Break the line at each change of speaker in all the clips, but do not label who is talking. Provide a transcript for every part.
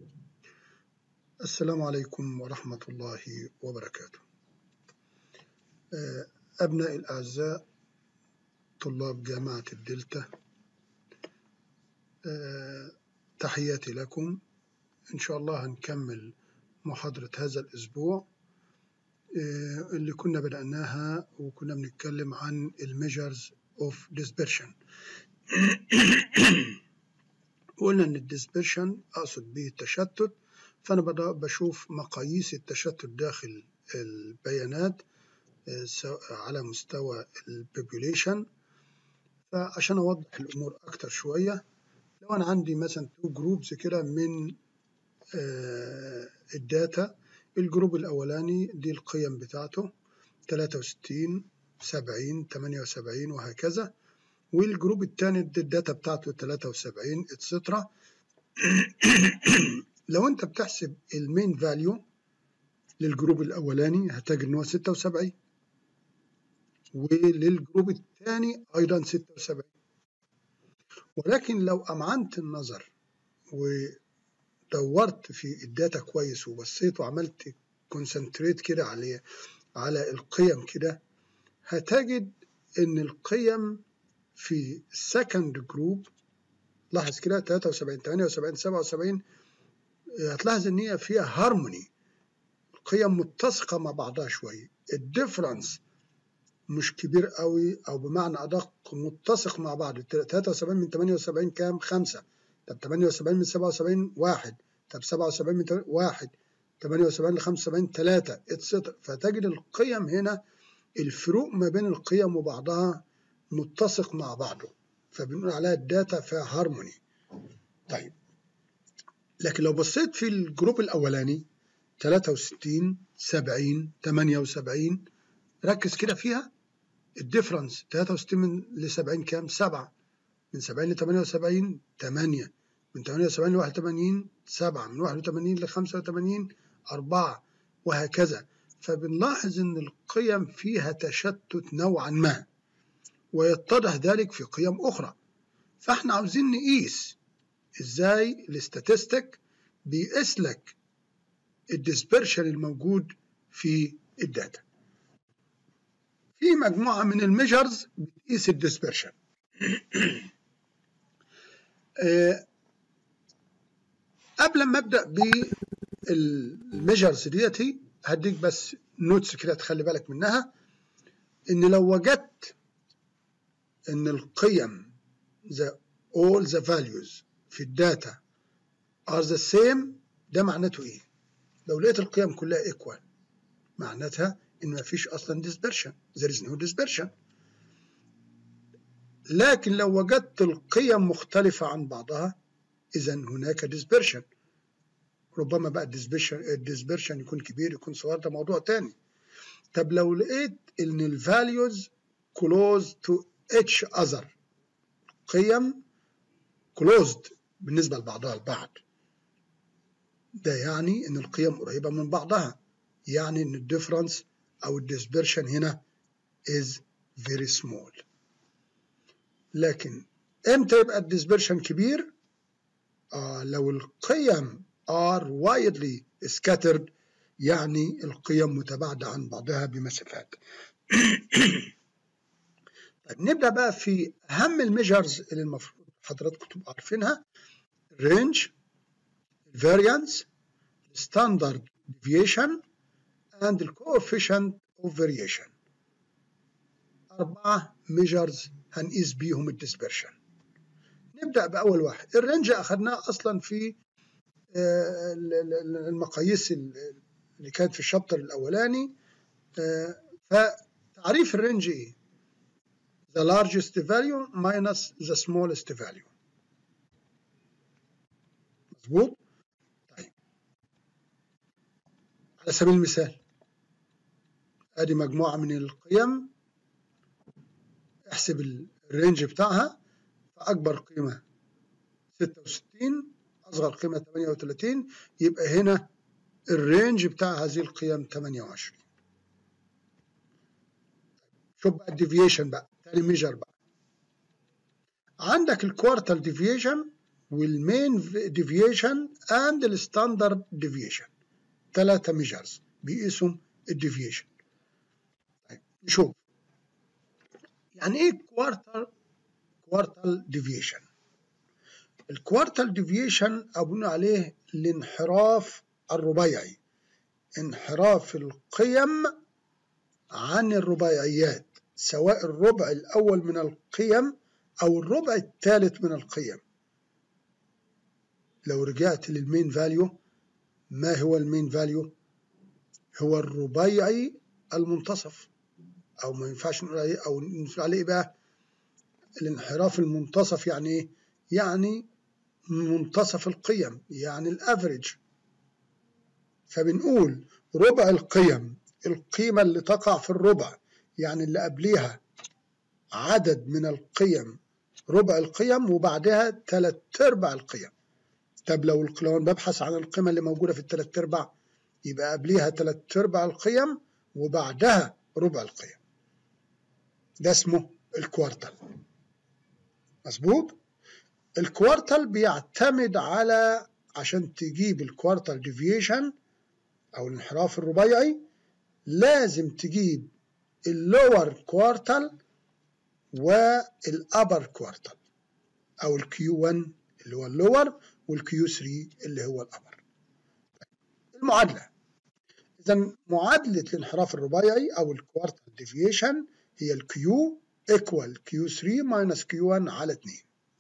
السلام عليكم ورحمة الله وبركاته أبنائي الأعزاء طلاب جامعة الدلتا تحياتي لكم إن شاء الله هنكمل محاضرة هذا الأسبوع اللي كنا بدأناها وكنا بنتكلم عن الميجرز اوف dispersion قلنا ان الديسبرشن اقصد به التشتت فانا بشوف مقاييس التشتت داخل البيانات على مستوى البوبوليشن فعشان اوضح الامور اكتر شويه لو انا عندي مثلا تو جروبز كده من الداتا الجروب الاولاني دي القيم بتاعته 63 70 78 وهكذا والجروب الثاني الداتا بتاعته 73 اتسترا لو انت بتحسب المين فاليو للجروب الاولاني هتجد ان هو 76 وللجروب الثاني ايضا 76 ولكن لو امعنت النظر ودورت في الداتا كويس وبصيت وعملت كونسنتريت كده عليه على القيم كده هتجد ان القيم في السكند جروب لاحظ كده 73 78 77 هتلاحظ ان هي فيها هارموني القيم متسقه مع بعضها شويه الديفرنس مش كبير قوي او بمعنى ادق متسق مع بعض 73 من 78 كام 5 طب 78 من 77 1 طب 77 من 1 78 ل 75 3 اتسترا فتجد القيم هنا الفروق ما بين القيم وبعضها متسق مع بعضه فبنقول عليها الداتا فيها هارموني طيب لكن لو بصيت في الجروب الاولاني 63 70 78 ركز كده فيها الديفرنس 63 من ل 70 كام 7 من 70 ل 78 8 من 78 ل 81 7 من 81 ل 85 4 وهكذا فبنلاحظ ان القيم فيها تشتت نوعا ما ويتضح ذلك في قيم اخرى فاحنا عاوزين نقيس ازاي الاستاتستيك بيقيس لك الديسبرشن الموجود في الداتا في مجموعه من الميجرز بتقيس الديسبرشن قبل ما ابدا بالميجرز ديتي هديك بس نوتس كده تخلي بالك منها ان لو وجدت ان القيم the all the values في الداتا are the same ده معناته ايه لو لقيت القيم كلها equal معناتها ان ما فيش اصلا dispersion there is no dispersion لكن لو وجدت القيم مختلفة عن بعضها اذا هناك dispersion ربما بقى الديسبرشن الديسبرشن يكون كبير يكون صغير ده موضوع تاني طب لو لقيت ان الفاليوز close to each other قيم closed بالنسبة لبعضها البعض ده يعني ان القيم قريبة من بعضها يعني ان الديفرنس او الديسبرشن هنا is very small لكن امتى يبقى الديسبرشن كبير آه لو القيم are widely scattered يعني القيم متباعدة عن بعضها بمسافات طيب نبدأ بقى في أهم الميجرز اللي المفروض حضراتكم تبقوا عارفينها range variance standard deviation and the coefficient of variation أربعة ميجرز هنقيس بيهم الديسبرشن نبدأ بأول واحد الرينج أخذناه أصلا في المقاييس اللي كانت في الشابتر الاولاني فتعريف الرينج ايه the largest value minus the smallest value مظبوط طيب على سبيل المثال ادي مجموعه من القيم احسب الرينج بتاعها فاكبر قيمه 66 أصغر قيمة 38 يبقى هنا الرينج بتاع هذه القيم 28 شوف بقى الديفيشن بقى تاني ميجر بقى عندك الكوارتال ديفيشن والمين ديفيشن اند الستاندرد ديفيشن ثلاثة ميجرز بيقيسهم الديفيشن طيب نشوف يعني ايه كوارتر كوارتال ديفيشن الكوارتال ديفيشن أبنى عليه الانحراف الربيعي انحراف القيم عن الرباعيات سواء الربع الأول من القيم أو الربع الثالث من القيم لو رجعت للمين فاليو ما هو المين فاليو هو الربيعي المنتصف او ما ينفعش نقول عليه او نقول عليه بقى الانحراف المنتصف يعني ايه يعني منتصف القيم يعني الافريج فبنقول ربع القيم القيمة اللي تقع في الربع يعني اللي قبليها عدد من القيم ربع القيم وبعدها ثلاث ارباع القيم طب لو لو ببحث عن القيمة اللي موجودة في الثلاث ارباع يبقى قبليها ثلاث ارباع القيم وبعدها ربع القيم ده اسمه الكوارتل مظبوط الكوارتل بيعتمد على عشان تجيب الكوارتل ديفيشن او الانحراف الربيعي لازم تجيب اللور كوارتل والابر كوارتل او الكيو 1 اللي هو اللور والكيو 3 اللي هو الابر المعادله اذا معادله الانحراف الربيعي او الكوارتل ديفيشن هي الكيو ايكوال كيو 3 ماينس كيو 1 على 2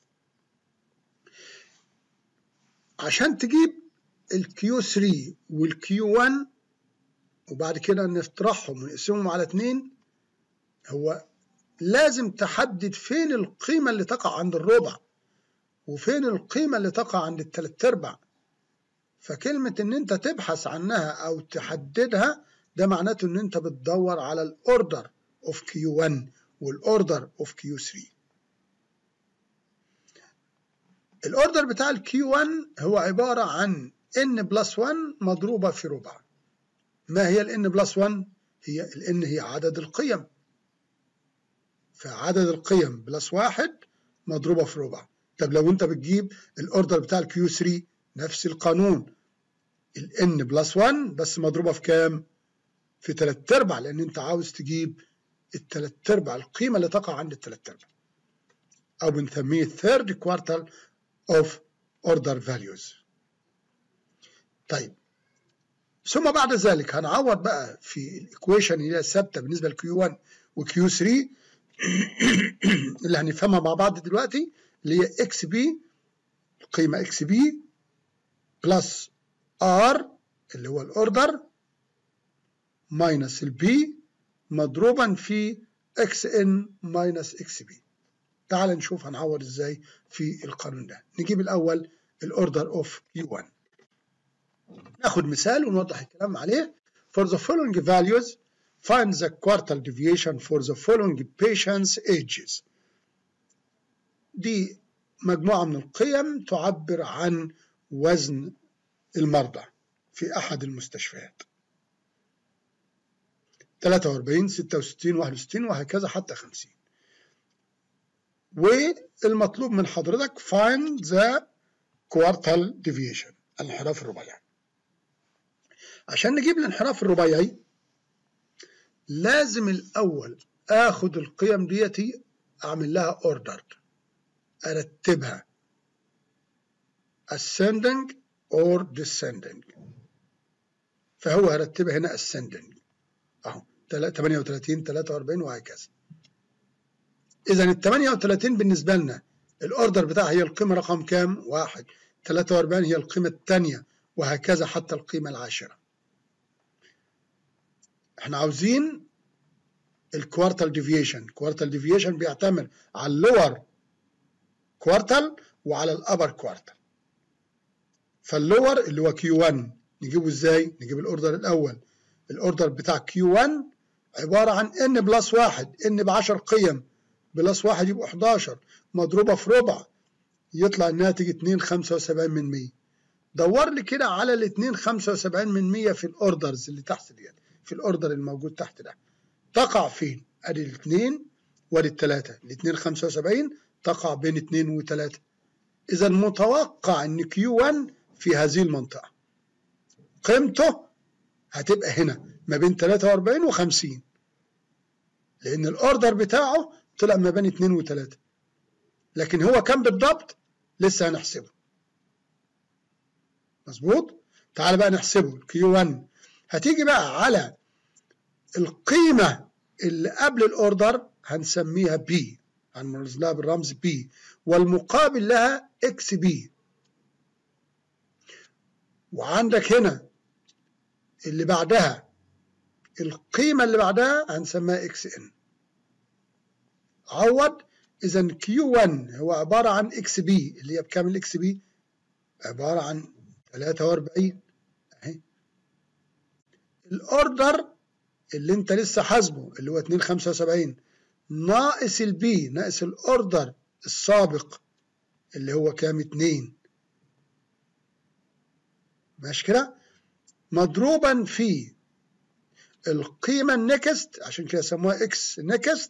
عشان تجيب الكيو 3 والكيو 1 وبعد كده نطرحهم ونقسمهم على 2 هو لازم تحدد فين القيمة اللي تقع عند الربع وفين القيمة اللي تقع عند التلات ارباع فكلمة ان انت تبحث عنها او تحددها ده معناته ان انت بتدور على الاوردر اوف كيو 1 والاوردر اوف كيو 3 الاوردر بتاع الكيو 1 هو عبارة عن n بلس 1 مضروبة في ربع ما هي ال n بلس 1 هي ال n هي عدد القيم فعدد القيم بلس واحد مضروبة في ربع طب لو انت بتجيب الاوردر بتاع الكيو 3 نفس القانون ال n بلس 1 بس مضروبة في كام؟ في 3 ارباع لان انت عاوز تجيب الثلاث ارباع القيمة اللي تقع عند الثلاث ارباع او بنسميه third quartile of order values طيب ثم بعد ذلك هنعوض بقى في الايكويشن اللي هي الثابته بالنسبه لكيو 1 وكيو 3 اللي هنفهمها مع بعض دلوقتي اللي هي اكس بي القيمه اكس بي بلس ار اللي هو الاوردر ماينس البي مضروبا في اكس ان ماينس اكس بي تعال نشوف هنعوض ازاي في القانون ده نجيب الاول الاوردر اوف كيو 1 ناخد مثال ونوضح الكلام عليه for the following values find the quartile deviation for the following patients ages دي مجموعة من القيم تعبر عن وزن المرضى في أحد المستشفيات 43 66 61 وهكذا حتى 50 والمطلوب من حضرتك find the quartile deviation الانحراف الرباعي عشان نجيب الانحراف الرباعي لازم الأول آخد القيم ديتي أعمل لها ordered أرتبها ascending or descending فهو هرتبها هنا ascending أهو 38 43 وهكذا إذا ال 38 بالنسبة لنا الأوردر بتاعها هي القيمة رقم كام؟ واحد 43 هي القيمة الثانية وهكذا حتى القيمة العاشرة احنا عاوزين الكوارتال ديفيشن الكوارتال ديفيشن بيعتمد على اللور كوارتال وعلى الابر كوارتال فاللور اللي هو كيو 1 نجيبه ازاي نجيب الاوردر الاول الاوردر بتاع كيو 1 عباره عن ان بلس 1 ان ب 10 قيم بلس 1 يبقوا 11 مضروبه في ربع يطلع الناتج 2.75 من 100 دور لي كده على ال 2.75 من 100 في الاوردرز اللي تحت ديت في الاوردر الموجود تحت ده تقع فين؟ ادي الاثنين وادي الثلاثة الاثنين 75 تقع بين اثنين وثلاثة إذا متوقع إن Q1 في هذه المنطقة قيمته هتبقى هنا ما بين 43 و 50 لأن الأوردر بتاعه طلع ما بين 2 و 3 لكن هو كام بالضبط لسه هنحسبه مظبوط تعال بقى نحسبه الكيو 1 هتيجي بقى على القيمة اللي قبل الأوردر هنسميها بي هنرمز لها بالرمز بي والمقابل لها اكس بي وعندك هنا اللي بعدها القيمة اللي بعدها هنسميها اكس ان عوض اذا كيو 1 هو عبارة عن اكس بي اللي هي بكام الاكس بي عبارة عن 43 اهي الاوردر اللي انت لسه حاسبه اللي هو 275 ناقص البي ناقص الاوردر السابق اللي هو كام 2 ماشي كده مضروبا في القيمة النكست عشان كده سموها اكس نكست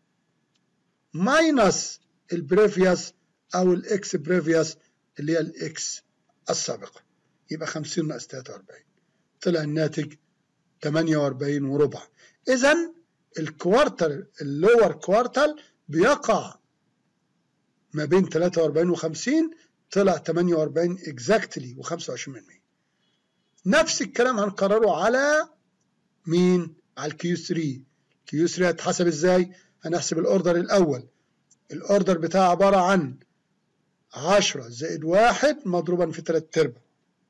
ماينس البريفيوس او الاكس بريفيوس اللي هي الاكس السابقة يبقى 50 ناقص 43 طلع الناتج 48 وربع اذا الكوارتر اللور كوارتر بيقع ما بين 43 و50 طلع 48 اكزاكتلي و25% نفس الكلام هنكرره على مين؟ على الكيو 3 كيو 3 هتحسب ازاي؟ هنحسب الاوردر الاول الاوردر بتاعه عباره عن 10 زائد 1 مضروبا في 3 ارباع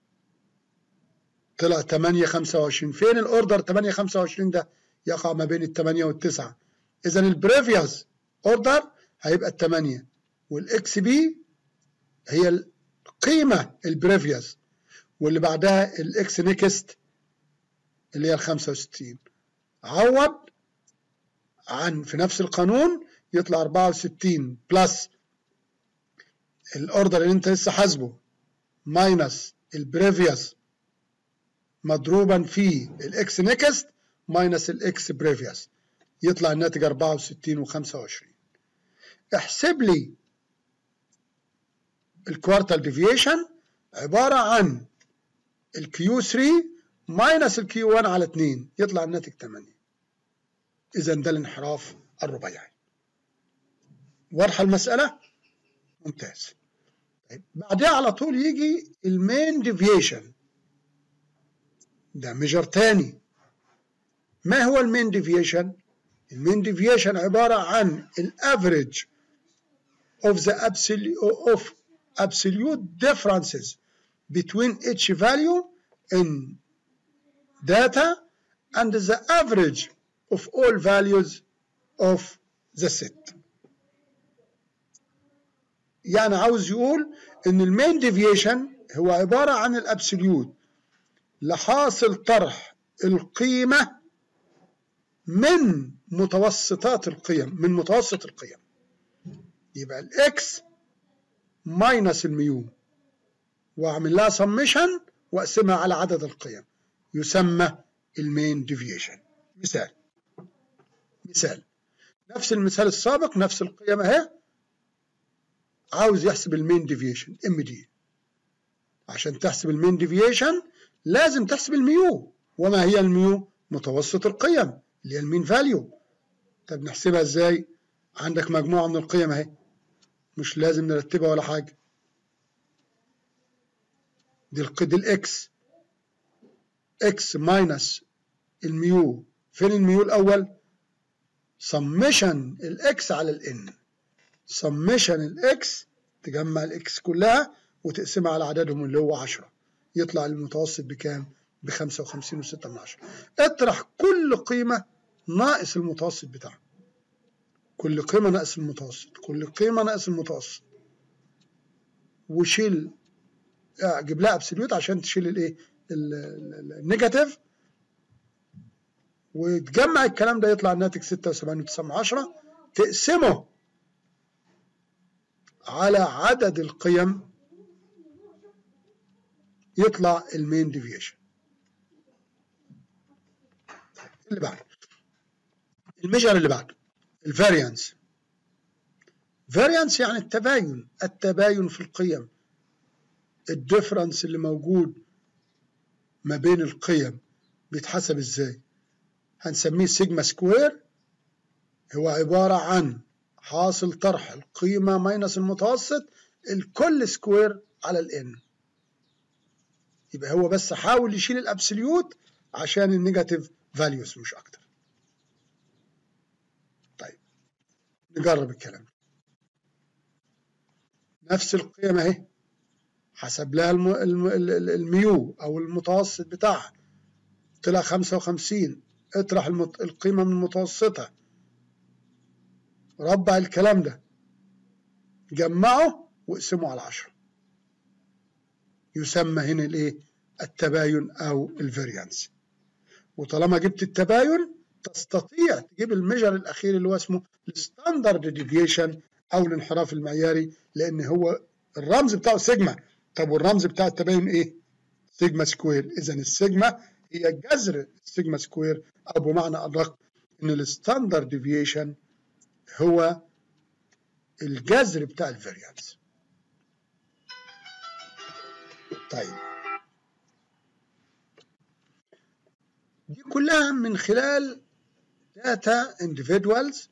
طلع 8 25 فين الاوردر 8 25 ده؟ يقع ما بين ال 8 وال 9 اذا البريفيوس اوردر هيبقى ال 8 والاكس بي هي القيمه البريفيوس واللي بعدها الاكس نيكست اللي هي ال 65 عوض عن في نفس القانون يطلع 64 بلس الاوردر اللي انت لسه حاسبه ماينس البريفيوس مضروبا في الاكس نيكست ماينس الاكس بريفيوس يطلع الناتج 64 و25 احسب لي الكوارتال ديفيشن عبارة عن الكيو 3 ماينس الكيو 1 على 2 يطلع الناتج 8 إذا ده الانحراف الربيعي واضحة المسألة؟ ممتاز طيب بعدها على طول يجي المين ديفيشن ده ميجر تاني ما هو المين ديفيشن؟ المين ديفيشن عبارة عن الافريج of the absolute of absolute differences between each value in data and the average of all values of the set. يعني عاوز يقول ان المين ديفيشن هو عبارة عن الابسوليوت لحاصل طرح القيمة من متوسطات القيم من متوسط القيم يبقى الاكس ماينس الميو واعمل لها سمشن واقسمها على عدد القيم يسمى المين ديفيشن مثال مثال نفس المثال السابق نفس القيم اهي عاوز يحسب المين ديفيشن ام دي عشان تحسب المين ديفيشن لازم تحسب الميو وما هي الميو متوسط القيم اللي هي المين فاليو طب نحسبها ازاي عندك مجموعه من القيم اهي مش لازم نرتبها ولا حاجه دي القيد الاكس اكس ماينس الميو فين الميو الاول سمشن الاكس على الان سمشن الاكس تجمع الاكس كلها وتقسمها على عددهم اللي هو 10 يطلع المتوسط بكام ب 55 و6 من 10 اطرح كل قيمه ناقص المتوسط بتاعها كل قيمه ناقص المتوسط كل قيمه ناقص المتوسط وشيل جيب لها ابسوليوت عشان تشيل الايه النيجاتيف وتجمع الكلام ده يطلع الناتج 76 و9 من 10 تقسمه على عدد القيم يطلع المين ديفيشن اللي بعده الميجر اللي بعده الفاريانس variance يعني التباين التباين في القيم الديفرنس اللي موجود ما بين القيم بيتحسب ازاي هنسميه سيجما سكوير هو عبارة عن حاصل طرح القيمة ماينس المتوسط الكل سكوير على الان يبقى هو بس حاول يشيل الابسوليوت عشان النيجاتيف فاليوز مش اكتر طيب نجرب الكلام نفس القيم اهي حسب لها الم... الم... الميو او المتوسط بتاعها طلع 55 اطرح المت... القيمه من المتوسطه ربع الكلام ده جمعه واقسمه على 10 يسمى هنا الايه التباين او الفاريانس وطالما جبت التباين تستطيع تجيب الميجر الاخير اللي هو اسمه الستاندرد ديفيشن او الانحراف المعياري لان هو الرمز بتاعه سيجما طب والرمز بتاع التباين ايه سيجما سكوير اذا السيجما هي جذر السيجما سكوير او بمعنى ادق ان الستاندرد ديفيشن هو الجذر بتاع الفاريانس طيب دي كلها من خلال داتا individuals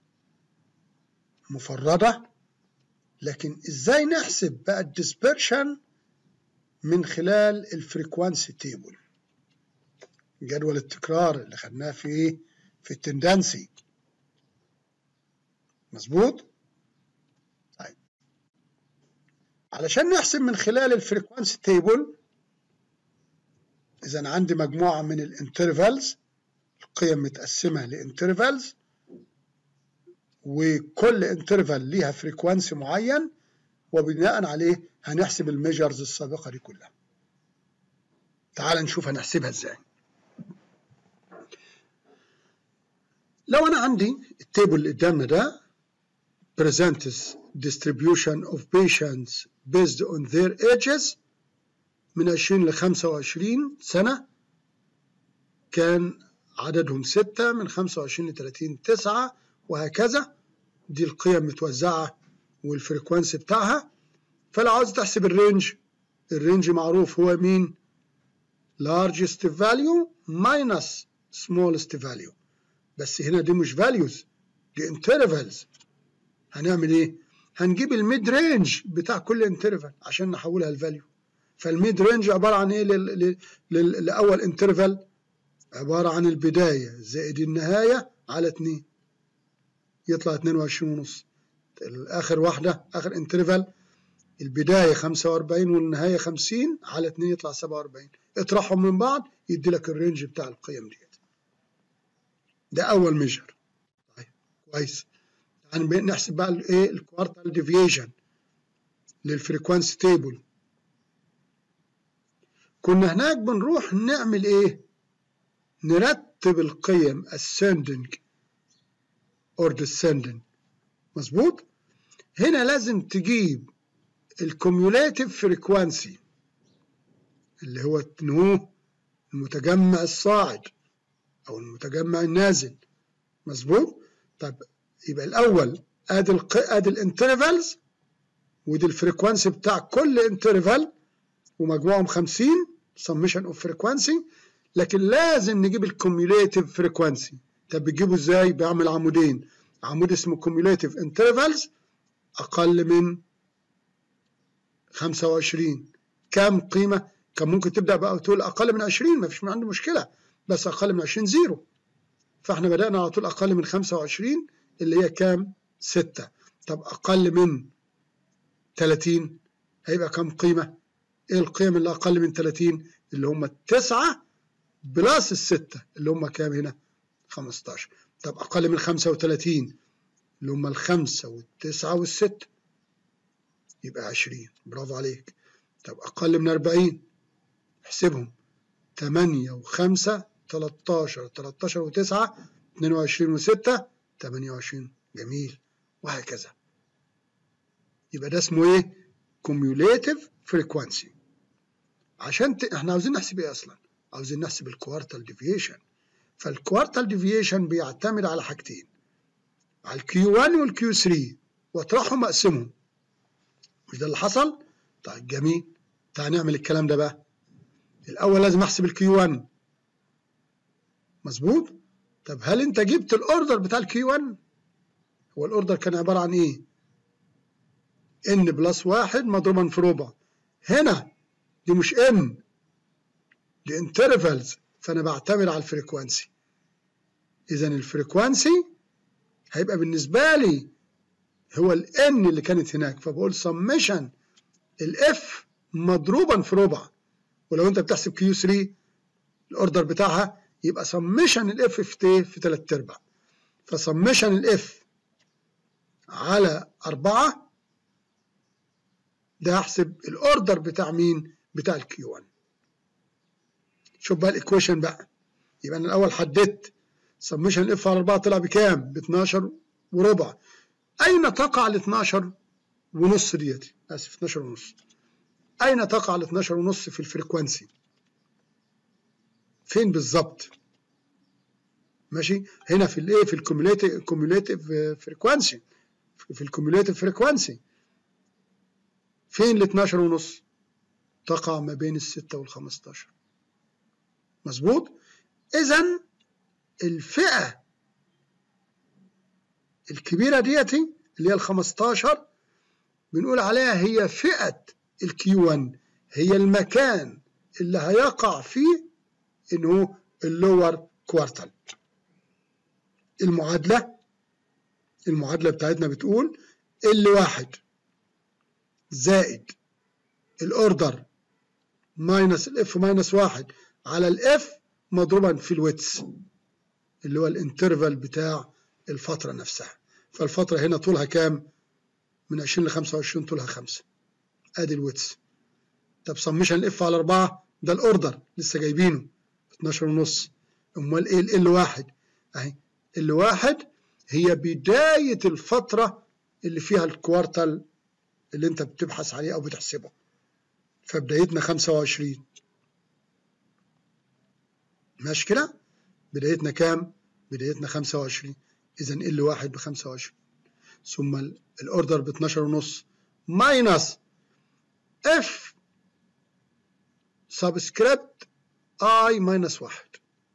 مفردة لكن ازاي نحسب بقى الديسبرشن من خلال الفريكوانسي تيبل جدول التكرار اللي خدناه في ايه في التندنسي مظبوط طيب علشان نحسب من خلال الفريكوانسي تيبل اذا عندي مجموعه من الانترفالز القيم متقسمه لانترفالز وكل انترفال ليها فريكوانسي معين وبناء عليه هنحسب الميجرز السابقه دي كلها تعال نشوف هنحسبها ازاي لو انا عندي التيبل اللي قدامنا ده presents distribution of patients based on their ages من 20 ل 25 سنة كان عددهم ستة من 25 ل 30 تسعة وهكذا دي القيم متوزعة والفريكوانسي بتاعها فلو عاوز تحسب الرينج الرينج معروف هو مين largest value minus smallest value بس هنا دي مش values دي intervals هنعمل ايه هنجيب الميد رينج بتاع كل انترفال عشان نحولها لفاليو فالميد رينج عباره عن ايه لل... لل... لاول انترفال عباره عن البدايه زائد النهايه على 2 يطلع 22 ونص اخر واحده اخر انترفال البدايه 45 والنهايه 50 على 2 يطلع 47 اطرحهم من بعض يدي لك الرينج بتاع القيم ديت ده اول ميجر طيب كويس يعني نحسب بقى الايه الكوارتال ديفيشن للفريكوانسي تيبل كنا هناك بنروح نعمل ايه نرتب القيم ascending or descending مظبوط هنا لازم تجيب الكوميولاتيف فريكوانسي اللي هو النمو المتجمع الصاعد او المتجمع النازل مظبوط طب يبقى الاول ادي الق... ادي الانترفالز ودي الفريكوانسي بتاع كل انترفال ومجموعهم 50 سمشن اوف فريكوانسي لكن لازم نجيب الكوميوليتيف فريكوانسي طب بتجيبه ازاي بعمل عمودين عمود اسمه كوميوليتيف انترفالز اقل من 25 كام قيمه كان ممكن تبدا بقى وتقول اقل من 20 ما فيش من عنده مشكله بس اقل من 20 زيرو فاحنا بدانا على طول اقل من 25 اللي هي كام 6 طب اقل من 30 هيبقى كام قيمه ايه القيم اللي اقل من 30 اللي هم التسعة بلس الستة اللي هم كام هنا 15 طب اقل من 35 اللي هم الخمسة والتسعة والستة يبقى 20 برافو عليك طب اقل من 40 احسبهم 8 و5 13 13 و9 22 و6 28 جميل وهكذا يبقى ده اسمه ايه كوميوليتيف فريكوانسي عشان ت... احنا عاوزين نحسب ايه اصلا عاوزين نحسب الكوارتال ديفيشن فالكوارتال ديفيشن بيعتمد على حاجتين على الكيو 1 والكيو 3 واطرحهم واقسمهم مش ده اللي حصل طيب جميل تعال نعمل الكلام ده بقى الاول لازم احسب الكيو 1 مظبوط طب هل انت جبت الاوردر بتاع الكيو 1 هو الاوردر كان عباره عن ايه ان بلس واحد مضروبا في ربع هنا دي مش ان دي انترفلز فانا بعتمد على الفريكوانسي اذا الفريكوانسي هيبقى بالنسبه لي هو الان اللي كانت هناك فبقول سمشن الاف مضروبا في ربع ولو انت بتحسب كيو 3 الاوردر بتاعها يبقى سمشن الاف في تي في 3 ارباع فسمشن الاف على 4 ده هحسب الاوردر بتاع مين بتاع الكيو 1 شوف بقى الايكويشن بقى يبقى انا الاول حددت سمشن الاف على 4 طلع بكام ب 12 وربع اين تقع ال 12 ونص ديت اسف 12 ونص اين تقع ال 12 ونص في الفريكوانسي فين بالظبط ماشي هنا في الايه في الكوميوليتيف كوميوليتيف فريكوانسي في الكوميوليتيف فريكوانسي فين ال 12 ونص تقع ما بين ال 6 وال 15 مظبوط اذا الفئه الكبيره ديتي اللي هي ال 15 بنقول عليها هي فئه الكيو 1 هي المكان اللي هيقع فيه انه اللور كوارتل المعادله المعادله بتاعتنا بتقول ال واحد زائد الاوردر ماينس الاف ماينس واحد على الاف مضروبا في الويتس اللي هو الانترفال بتاع الفترة نفسها فالفترة هنا طولها كام؟ من 20 ل 25 طولها 5 ادي الويتس طب سمشن الاف على 4 ده الاوردر لسه جايبينه 12 ونص امال ايه ال واحد اهي ال واحد هي بداية الفترة اللي فيها الكوارتل اللي انت بتبحث عليه او بتحسبه فبدايتنا 25 ماشي كده بدايتنا كام بدايتنا 25 اذا ال واحد ب 25 ثم الاوردر ب 12 ونص ماينس اف سبسكريبت اي ماينس واحد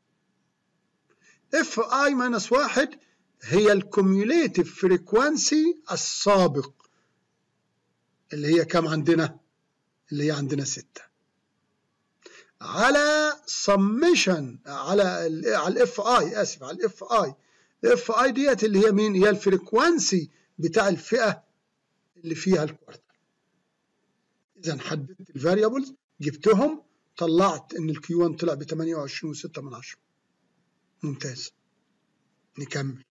اف اي ماينس واحد هي الكوميوليتيف فريكوانسي السابق اللي هي كام عندنا اللي هي عندنا ستة على سمشن على ال على الاف اي اسف على الاف اي الاف اي ديت اللي هي مين هي الفريكوانسي بتاع الفئه اللي فيها الكوارتر اذا حددت الفاريبلز جبتهم طلعت ان الكيو 1 طلع ب 28.6 من 10 ممتاز نكمل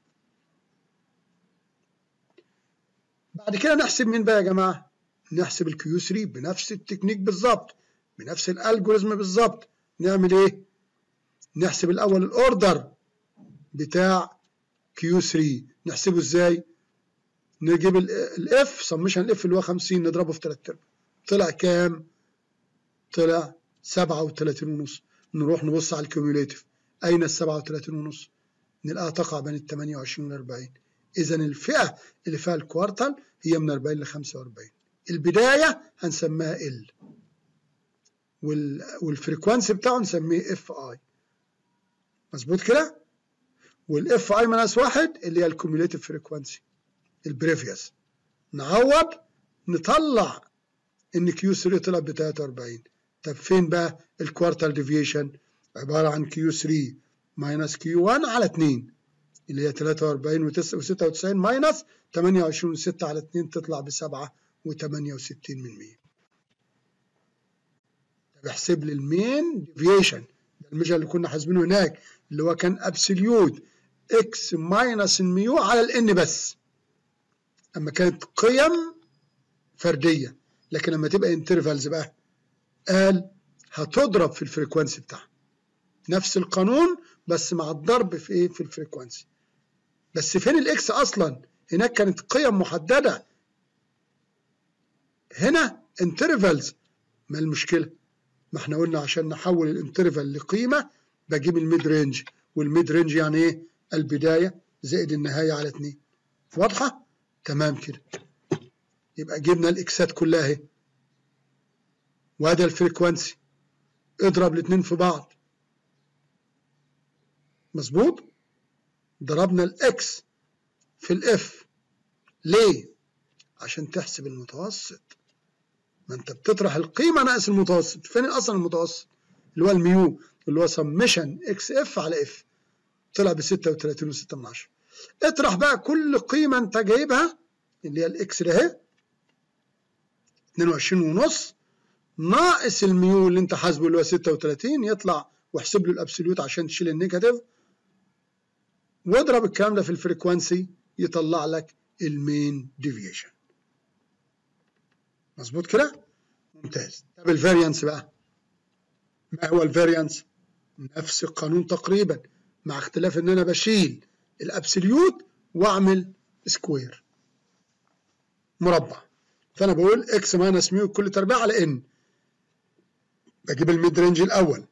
بعد كده نحسب مين بقى يا جماعه نحسب الكيو 3 بنفس التكنيك بالظبط بنفس الالجوريزم بالظبط نعمل ايه نحسب الاول الاوردر بتاع كيو 3 نحسبه ازاي نجيب الاف سمشن الاف اللي هو 50 نضربه في 3 ارباع طلع كام طلع 37 ونص نروح نبص على الكيوميوليتيف اين ال 37 ونص نلاقيها تقع بين ال 28 وال 40 اذا الفئه اللي فيها الكوارتل هي من 40 ل 45 البدايه هنسميها ال والفريكوانسي بتاعه نسميه اف اي مظبوط كده والاف اي ماينس واحد اللي هي الكوميوليتيف فريكوانسي البريفيوس نعوض نطلع ان كيو 3 طلع ب 43 طب فين بقى الكوارتال ديفيشن عباره عن كيو 3 ماينس كيو 1 على 2 اللي هي 43 و96 ماينس 28 و6 على 2 تطلع ب 7 و68 من 100 طب احسب لي المين ديفيشن ده الميجر اللي كنا حاسبينه هناك اللي هو كان ابسوليوت اكس ماينس الميو على الان بس اما كانت قيم فرديه لكن لما تبقى انترفالز بقى قال هتضرب في الفريكوانسي بتاعها نفس القانون بس مع الضرب في ايه في الفريكوانسي بس فين الاكس اصلا هناك كانت قيم محدده هنا انترفالز ما المشكله ما احنا قلنا عشان نحول الانترفال لقيمه بجيب الميد رينج والميد رينج يعني ايه البدايه زائد النهايه على 2 واضحه تمام كده يبقى جبنا الاكسات كلها اهي وهذا الفريكوانسي اضرب الاثنين في بعض مظبوط ضربنا الاكس في الاف ليه عشان تحسب المتوسط ما انت بتطرح القيمه ناقص المتوسط فين اصلا المتوسط اللي هو الميو اللي هو سمشن اكس اف على اف طلع ب 36.6 من 10 اطرح بقى كل قيمه انت جايبها اللي هي الاكس ده اهي 22 ونص ناقص الميو اللي انت حاسبه اللي هو 36 يطلع واحسب له الابسوليوت عشان تشيل النيجاتيف واضرب الكلام ده في الفريكوانسي يطلع لك المين ديفيشن مظبوط كده ممتاز طب الفاريانس بقى ما هو الفاريانس نفس القانون تقريبا مع اختلاف ان انا بشيل الابسوليوت واعمل سكوير مربع فانا بقول اكس ماينس ميو كل تربيع على ان بجيب الميد رينج الاول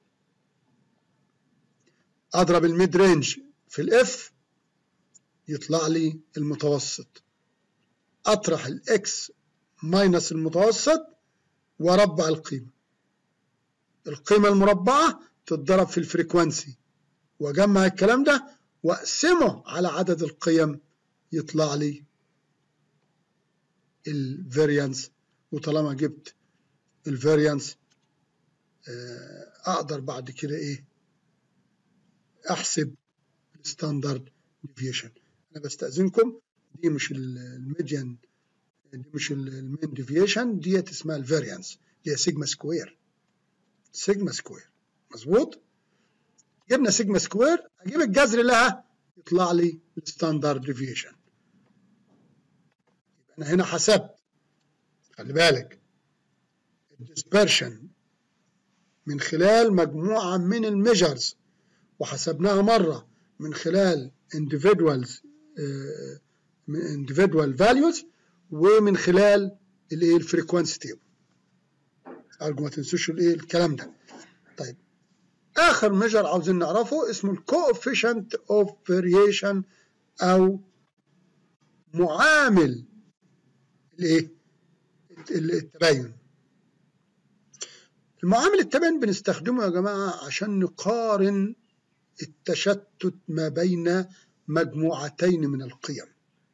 اضرب الميد رينج في الاف يطلع لي المتوسط اطرح الاكس ماينس المتوسط واربع القيمه القيمه المربعه تتضرب في الفريكوانسي واجمع الكلام ده واقسمه على عدد القيم يطلع لي الفاريانس وطالما جبت الفاريانس اقدر بعد كده ايه احسب الستاندرد ديفيشن انا بستاذنكم دي مش الميديان دي مش المين ديفيشن ديت اسمها الفاريانس اللي هي سيجما سكوير سيجما سكوير مظبوط جبنا سيجما سكوير اجيب الجذر لها يطلع لي الستاندرد ديفيشن يبقى انا هنا حسبت خلي بالك الديسبرشن من خلال مجموعة من الميجرز وحسبناها مرة من خلال individuals uh, individual values ومن خلال الايه الفريكوانسي تيبل ارجو ما تنسوش الايه الكلام ده طيب اخر ميجر عاوزين نعرفه اسمه الكوفيشنت اوف فاريشن او معامل الايه التباين المعامل التباين بنستخدمه يا جماعه عشان نقارن التشتت ما بين مجموعتين من القيم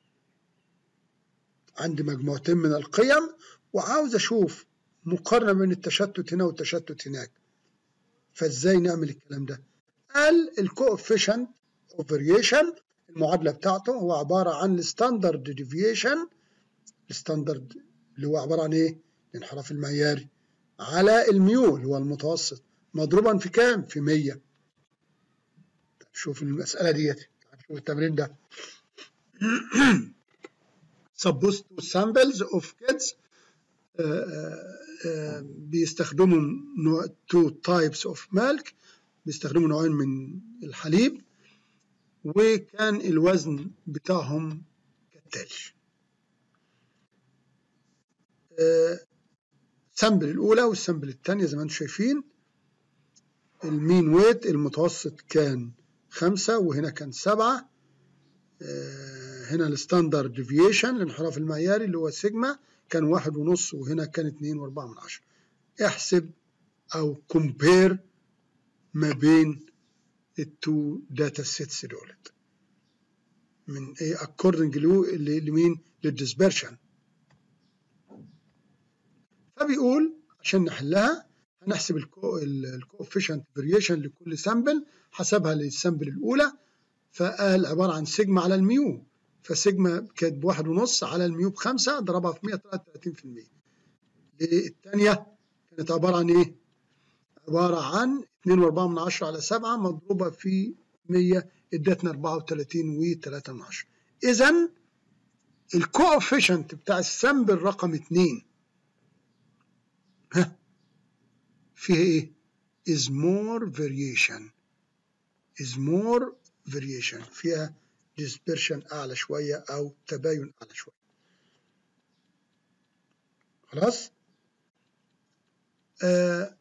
عندي مجموعتين من القيم وعاوز اشوف مقارنه بين التشتت هنا والتشتت هناك فازاي نعمل الكلام ده قال الكوفيشنت اوف فاريشن المعادله بتاعته هو عباره عن الستاندرد ديفيشن الستاندرد اللي هو عباره عن ايه الانحراف المعياري على الميو اللي هو المتوسط مضروبا في كام في 100 شوف المساله ديت شوف التمرين ده suppose to samples of kids uh, uh, بيستخدموا نوع two types of milk بيستخدموا نوعين من الحليب وكان الوزن بتاعهم كالتالي السامبل الأولى والسامبل الثانية زي ما انتم شايفين المين ويت المتوسط كان خمسة وهنا كان سبعة هنا الستاندرد ديفيشن الانحراف المعياري اللي هو سيجما كان واحد ونص وهنا كان اتنين واربعة من عشرة احسب او كومبير ما بين التو داتا سيتس دولت من ايه اكوردنج لمين للديسبرشن فبيقول عشان نحلها هنحسب الكوفيشنت فاريشن لكل سامبل حسبها للسامبل الاولى فقال عباره عن سيجما على الميو فسيجما كانت بواحد ونص على الميو بخمسة ضربها في 100 طلعت 30% الثانية كانت عبارة عن إيه؟ عبارة عن 2.4 من عشرة على 7 مضروبة في 100 ادتنا 34 و3 من عشرة إذا الكوفيشنت بتاع السامبل رقم 2 ها فيها إيه؟ is more variation is more variation فيها dispersion أعلى شوية أو تباين أعلى شوية خلاص آه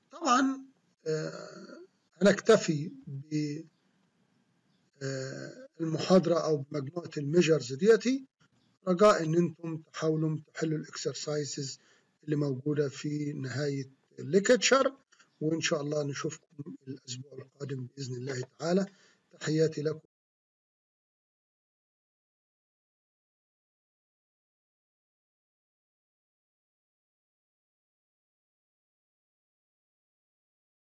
طبعا آه هنكتفي ب آه المحاضرة أو بمجموعة الميجرز ديتي رجاء إن أنتم تحاولوا تحلوا الإكسرسايزز اللي موجودة في نهاية الليكتشر وإن شاء الله نشوفكم الأسبوع القادم بإذن الله تعالى تحياتي لكم